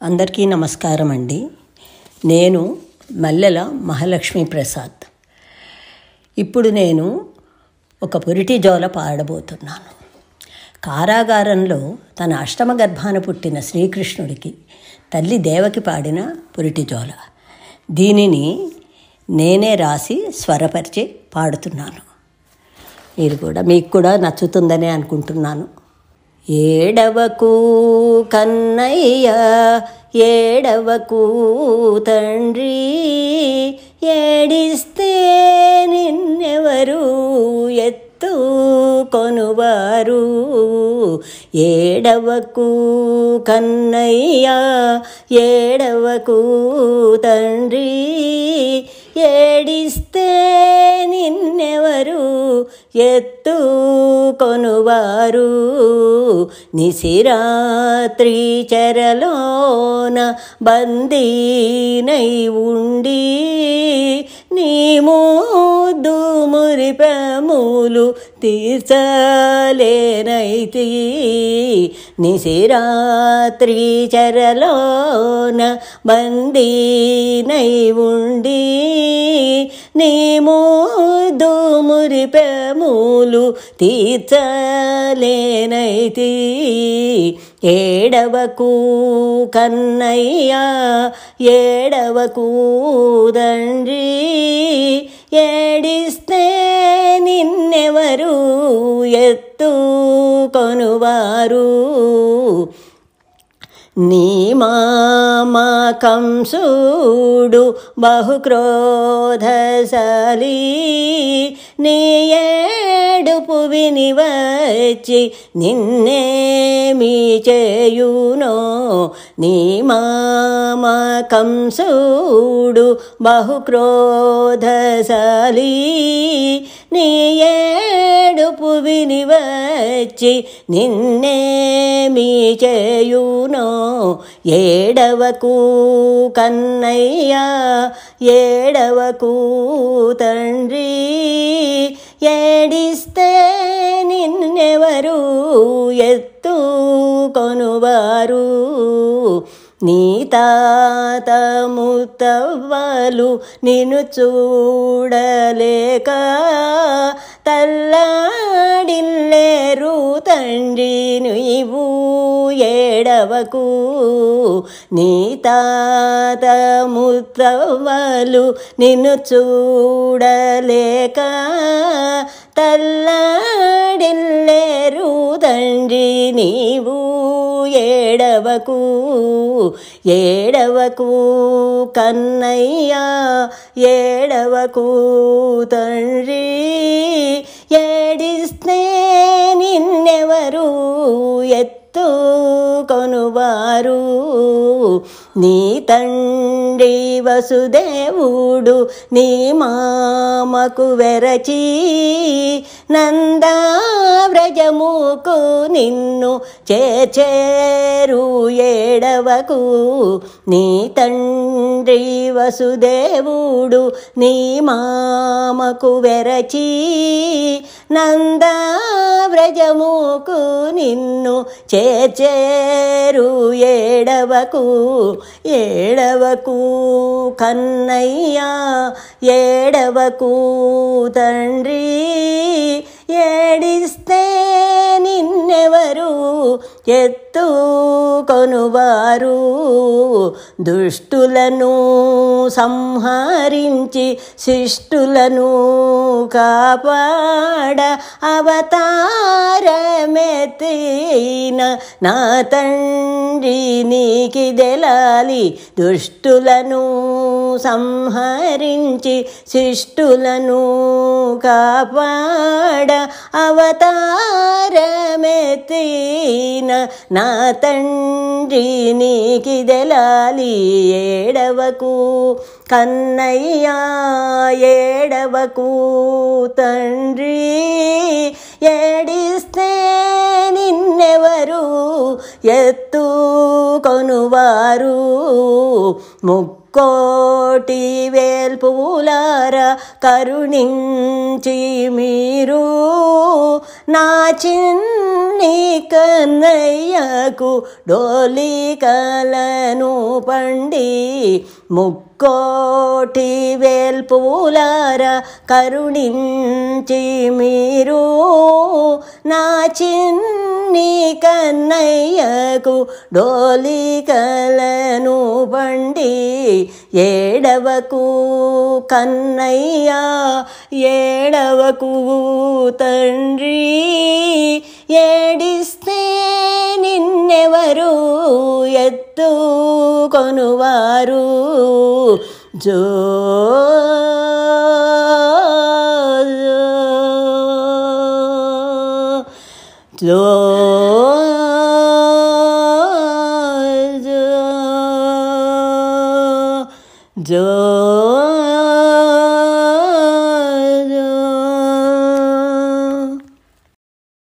అందరికీ నమస్కారం అండి నేను మల్లెల మహాలక్ష్మి ప్రసాద్ ఇప్పుడు నేను ఒక పురిటి జోల పాడబోతున్నాను కారాగారంలో తన అష్టమ గర్భాన పుట్టిన శ్రీకృష్ణుడికి తల్లి దేవకి పాడిన పురిటి జోల దీనిని నేనే రాసి స్వరపరిచి పాడుతున్నాను మీరు కూడా మీకు కూడా నచ్చుతుందనే అనుకుంటున్నాను ఏడవకు కన్నయ్య ఏడవకు తండ్రి ఏడిస్తే నిన్నెవరు ఎత్తు కొనువారు ఏడవకు కన్నయ్య ఏడవకు తండ్రి ఏడిస్తే నిన్నెవరు ఎత్తు కొనువారు నిశిరాత్రి చెరలోన బందీనై ఉండి నీ మూదు మురిపెములు తీర్చలేనైతి నిశిరాత్రి చెరలోన బందీనై ఉండి నీ మూదు మురిపెములు తీర్చలేనైతి ఏడవకు కన్నయ్య ఏడవకు తండ్రి ఏడిస్తే నిన్నెవరు ఎత్తు కొనువారు నీ మామ కంసుడు బహుక్రోధశాలి నీ ఏడుపు విని వచ్చి నిన్నేమి చేయునో నీ మామ కంసుడు బహుక్రోధశాలి నీ ఏడుపు విని వచ్చి నిన్నేమి చేయునో ఏడవకు కన్నయ్య ఏడవకు తండ్రి ఏడిస్తే నిన్నెవరు ఎత్తు కొనువారు నీ తాత ముత్తవ్వలు నిన్ను చూడలేక తల్లాడిల్లేరు తండ్రి నీవు ఏడవకు నీ తాత ముత్తవ్వలు నిన్ను చూడలేక తల్లాడిల్లేరు తండ్రి నీవు ఏడవకు ఏడవకు కన్నయ్య ఏడవకు తండ్రి ఏడిస్తే నిన్నెవరు ఎత్తు కొనువారు నీ తండ్రి వసుదేవుడు నీ మామకు వెరచి నందావ్రజముకు నిన్ను చేచేరు ఏడవకు నీ తండ్రి వసుదేవుడు నీ మామకు వెరచి నందావ్రజముకు నిన్ను చేచేరు ఏడవకు ఏడవకు కన్నయ్య ఏడవకు తండ్రి ఏడిస్తే నిన్నెవరు ఎత్తు కొనువారు దుష్టులను సంహరించి శిష్టులను కాపాడ అవతారమెత్తిన నా తండ్రి నీకిదెలాలి దుష్టులను సంహరించి శిష్టులను కాపాడ అవతారమెత్తిన నా తండ్రి నీకిదెలాలి ఏడవకు కన్నయ్య ఏడవకు తండ్రి ఏడిస్తే నిన్నెవరు ఎత్తు కొనువారు ముక్కు ముక్కోటి వేల్పులార కరుణించి మీరు నా చిన్ని కన్నయ్యకు డోలికలను పండి ముక్కోటి వేల్పులార కరుణించి మీరు నా చిన్ని కన్నయ్యకు డోలికలను బండి ఏడవకు కన్నయ్యా ఏడవకు తండ్రి ఏడిస్తే నిన్నెవరు ఎత్తు కొనువారు జో జో